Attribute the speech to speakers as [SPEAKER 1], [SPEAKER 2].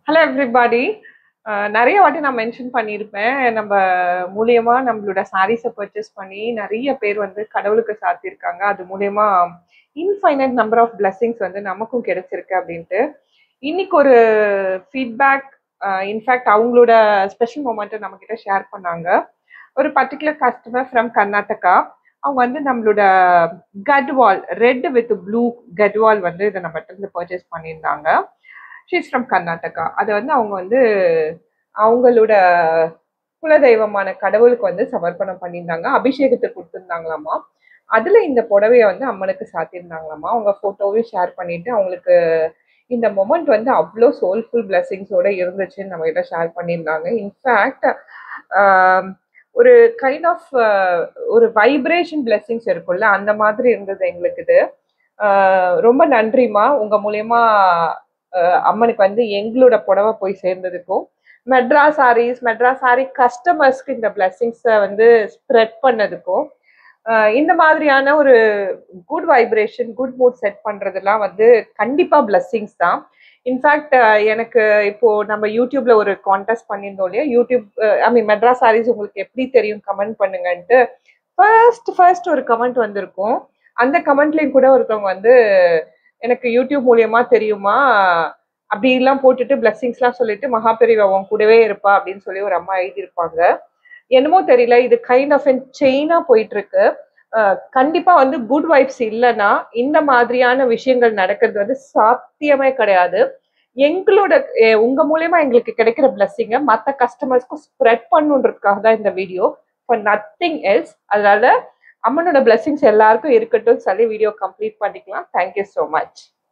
[SPEAKER 1] hello everybody நிறைய வாட்டி நான் மென்ஷன் பண்ணியிருப்பேன் நம்ம மூலியமா நம்மளோட சாரீஸை பர்ச்சேஸ் பண்ணி நிறைய பேர் வந்து கடவுளுக்கு சாத்தியிருக்காங்க அது மூலியமா இன்ஃபைனட் நம்பர் ஆஃப் blessings வந்து நமக்கும் கிடைச்சிருக்கு அப்படின்ட்டு இன்னைக்கு ஒரு ஃபீட்பேக் இன்ஃபேக்ட் அவங்களோட ஸ்பெஷல் மூமெண்ட்டை நம்ம கிட்ட ஷேர் பண்ணாங்க ஒரு பர்டிகுலர் கஸ்டமர் ஃப்ரம் கர்நாடகா அவங்க வந்து நம்மளோட Gadwal red with blue Gadwal வந்து இதை நம்ம இருந்து பர்ச்சேஸ் பண்ணியிருந்தாங்க ஷீஸ் ஃப்ரம் கர்நாடகா அதை வந்து அவங்க வந்து அவங்களோட குலதெய்வமான கடவுளுக்கு வந்து சமர்ப்பணம் பண்ணியிருந்தாங்க அபிஷேகத்துக்கு கொடுத்துருந்தாங்களாமா அதுல இந்த புடவைய வந்து அம்மனுக்கு சாத்தியிருந்தாங்களாமா அவங்க போட்டோவையும் ஷேர் பண்ணிட்டு அவங்களுக்கு இந்த மொமெண்ட் வந்து அவ்வளோ சோல்ஃபுல் பிளெஸிங்ஸோட இருந்துச்சுன்னு நம்ம கிட்ட ஷேர் பண்ணியிருந்தாங்க இன்ஃபேக்ட் ஒரு கைண்ட் ஆஃப் ஒரு வைப்ரேஷன் பிளெஸிங்ஸ் இருக்கும்ல அந்த மாதிரி இருந்தது எங்களுக்கு இது ஆஹ் ரொம்ப நன்றிம்மா உங்க மூலியமா ஆஹ் அம்மனுக்கு வந்து எங்களோட புடவை போய் சேர்ந்ததுக்கும் மெட்ராஸ் சாரீஸ் மெட்ராஸ் சாரி கஸ்டமர்ஸ்க்கு இந்த பிளெஸிங்ஸை வந்து ஸ்ப்ரெட் பண்ணதுக்கும் ஆஹ் இந்த மாதிரியான ஒரு good vibration good mood set பண்றதெல்லாம் வந்து கண்டிப்பா பிளெஸிங்ஸ் தான் இன்ஃபேக்ட் எனக்கு இப்போ நம்ம யூடியூப்ல ஒரு கான்டெஸ்ட் பண்ணியிருந்தோம் இல்லையா YouTube I mean Madras Sarees உங்களுக்கு எப்படி தெரியும் கமெண்ட் பண்ணுங்கன்ட்டு ஃபர்ஸ்ட் ஃபர்ஸ்ட் ஒரு கமெண்ட் வந்திருக்கும் அந்த கமெண்ட்லயும் கூட ஒருத்தவங்க வந்து எனக்கு யூடியூப் மூலியமா தெரியுமா அப்படி எல்லாம் போட்டுட்டு பிளெஸிங்ஸ்லாம் சொல்லிட்டு மகாபெரிவா உன் கூடவே இருப்பா அப்படின்னு சொல்லி ஒரு அம்மா எழுதியிருப்பாங்க என்னமோ தெரியல இது கைண்ட் ஆஃப் அன் செயினா போயிட்டு இருக்கு அஹ் கண்டிப்பா வந்து குட் வைப்ஸ் இல்லைன்னா இந்த மாதிரியான விஷயங்கள் நடக்கிறது வந்து சாத்தியமே கிடையாது எங்களோட அஹ் உங்க மூலியமா எங்களுக்கு கிடைக்கிற பிளஸ்ஸிங்க மற்ற கஸ்டமர்ஸ்க்கும் ஸ்ப்ரெட் பண்ணுன்றதுக்காக தான் இந்த வீடியோ ஃபார் நத்திங் எல்ஸ் அதனால அம்மனோட பிளெஸிங்ஸ் எல்லாருக்கும் இருக்கட்டும் சொல்லி வீடியோ கம்ப்ளீட் பண்ணிக்கலாம் தேங்க்யூ ஸோ மச்